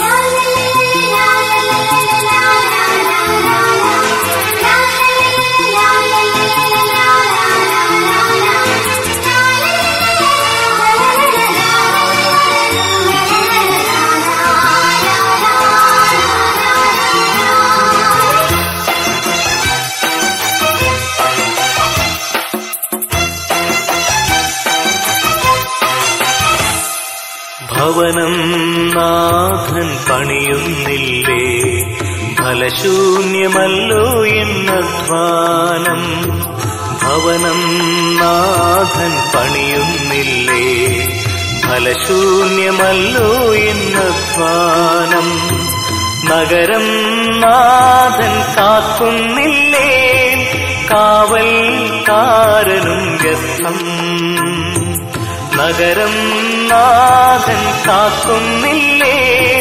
ഭവനം നാഥൻ പണിയുന്നില്ലേ ഫലശൂന്യമല്ലോ എന്നധ്വാനം ഭവനം നാഥൻ പണിയുന്നില്ലേ ഫലശൂന്യമല്ലോ എന്നധ്വാനം നഗരം നാഥൻ കാക്കുന്നില്ലേ കാവൽക്കാരനും വ്യർത്ഥം നഗരം നാഥൻ കാക്കുന്നില്ലേ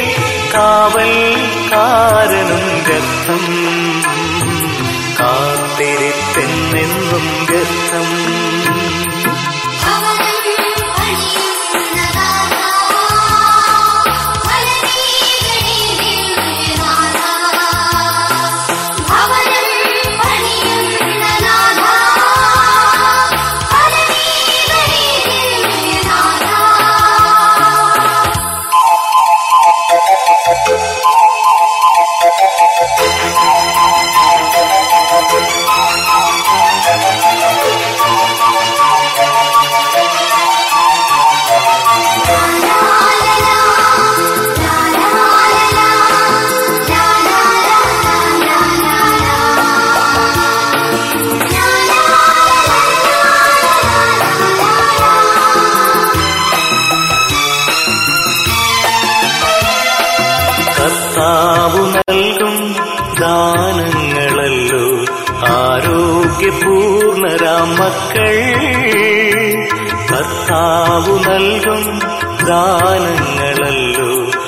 കാവൽക്കാരനും വ്യർത്ഥം കാത്തിരിപ്പെന്നെന്നും വ്യർത്ഥം ഭവനം പണിയുന്നതാ വലനീകണേ ദിവ്യനാഥാ ഭവനം പണിയുന്നതാ വലനീകണേ ദിവ്യനാഥാ കർത്താവു നൽകും ദാനങ്ങളല്ലോ ആരോഗ്യപൂർണരാം മക്കൾ കർത്താവു നൽകും ദാനങ്ങളല്ലോ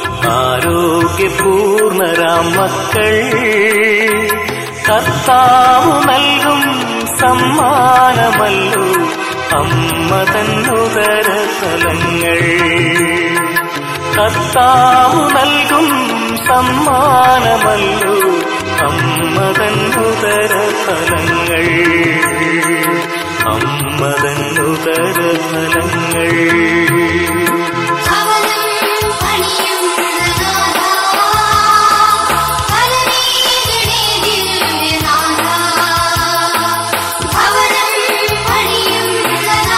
ആരോഗ്യപൂർണരാം മക്കൾ കർത്താവു നൽകും സമ്മാനമല്ലോ അമ്മ തന്നുതര ഫലങ്ങൾ കർത്താവ് നൽകും സമ്മാനമല്ലോ അമ്മതന്നുതര ഫലങ്ങൾ അമ്മതന്നുതര ഫലങ്ങൾ ഭവനം പണിയുന്നതാ വലനീകണേ ദിവ്യനാഥാ ഭവനം പണിയുന്നതാ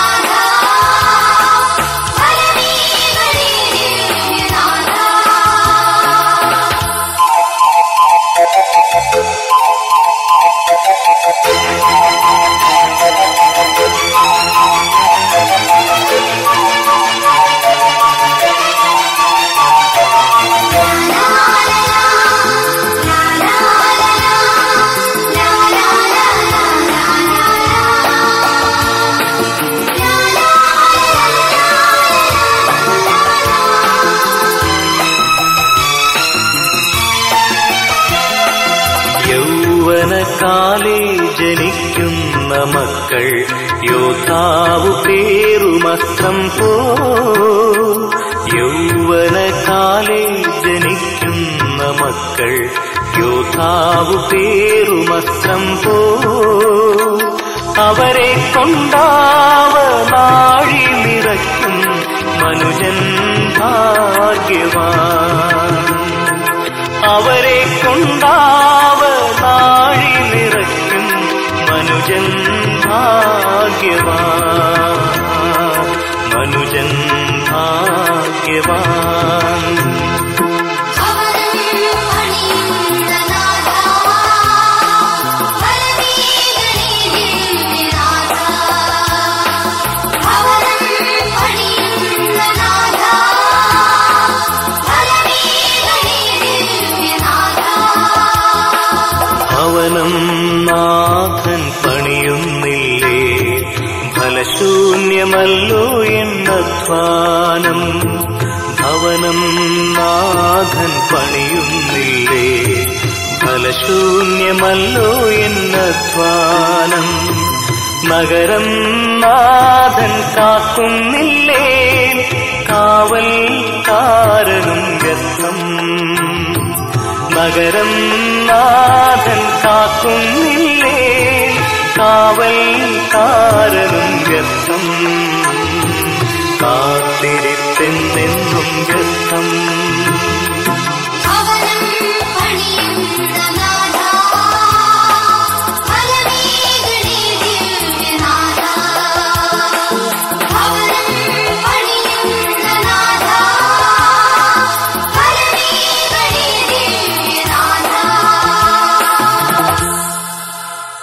വലനീകണേ ദിവ്യനാഥാ യൗവനകാലേ ജനിക്കുന്ന മക്കൾ യോദ്ധാവു പേറുമസ്ത്രം പോ യൗവനകാലേ ജനിക്കുന്ന മക്കൾ യോദ്ധാവു പേറുമസ്ത്രം പോ അവരെ കൊണ്ടാവ നാഴി നിറയ്ക്കും മനുജൻ ഭാഗ്യവാൻ അവരെ കൊണ്ടാവ നാഴി നിറയ്ക്കും മനുജൻ ഭാഗ്യവാൻ മനുജൻ ഭാഗ്യവാൻ ഭവനം പണിയുന്നതാ വലനീകണേ ദിവ്യനാഥാ ഭവനം പണിയുന്നതാ വലനീകണേ ദിവ്യനാഥാ ഭവനം നാഥൻ പണിയുന്നില്ലേ ഫലശൂന്യമല്ലോ എന്നധ്വാനം ഭവനം നാഥൻ പണിയുന്നില്ലേ ഫലശൂന്യമല്ലോ എന്നധ്വാനം നഗരം നാഥൻ കാക്കുന്നില്ലേ കാവൽ കാരനും വ്യർത്ഥം നഗരം നാഥൻ കാക്കുന്നില്ലേ കാവൽ കാരനും വ്യർത്ഥം കാത്തിരിപ്പെന്നെന്നും വ്യർത്ഥം